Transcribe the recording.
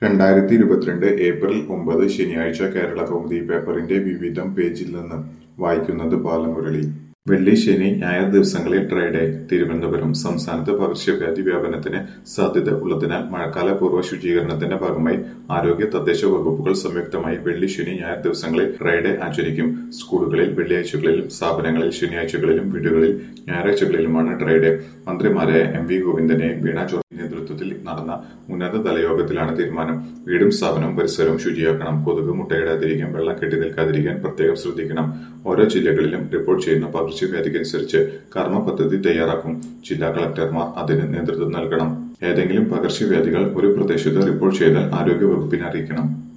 രണ്ടായിരത്തി ഇരുപത്തിരണ്ട് ഏപ്രിൽ ഒമ്പത് ശനിയാഴ്ച കേരള കൗമുദി പേപ്പറിന്റെ വിവിധം പേജിൽ നിന്ന് വായിക്കുന്നത് ബാലമുരളി വെള്ളി ശനി ഞായർ ദിവസങ്ങളിൽ ഡ്രൈ ഡേ തിരുവനന്തപുരം സംസ്ഥാനത്ത് പകർച്ചവ്യാധി വ്യാപനത്തിന് സാധ്യത ഉള്ളതിനാൽ മഴക്കാല പൂർവ്വ ശുചീകരണത്തിന്റെ ഭാഗമായി ആരോഗ്യ തദ്ദേശ വകുപ്പുകൾ സംയുക്തമായി വെള്ളി ശനി ഞായർ ദിവസങ്ങളിൽ ഡ്രൈ ഡേ ആചരിക്കും സ്കൂളുകളിൽ വെള്ളിയാഴ്ചകളിലും സ്ഥാപനങ്ങളിൽ ശനിയാഴ്ചകളിലും വീടുകളിൽ ഞായറാഴ്ചകളിലുമാണ് ഡ്രൈ ഡേ മന്ത്രിമാരായ എം വി ഗോവിന്ദന്റെയും വീണ ജോർജ് നേതൃത്വത്തിൽ നടന്ന ഉന്നതതല യോഗത്തിലാണ് തീരുമാനം വീടും സ്ഥാപനവും പരിസരവും ശുചിയാക്കണം കൊതുക് മുട്ടയിടാതിരിക്കാൻ വെള്ളം കെട്ടി നിൽക്കാതിരിക്കാൻ പ്രത്യേകം ശ്രദ്ധിക്കണം ഓരോ ജില്ലകളിലും റിപ്പോർട്ട് ചെയ്യുന്ന പകർച്ചവ്യാധിക്കനുസരിച്ച് കർമ്മ പദ്ധതി തയ്യാറാക്കും ജില്ലാ കളക്ടർമാർ അതിന് നേതൃത്വം നൽകണം ഏതെങ്കിലും പകർച്ചവ്യാധികൾ ഒരു പ്രദേശത്ത് റിപ്പോർട്ട് ചെയ്താൽ ആരോഗ്യ വകുപ്പിനെ അറിയിക്കണം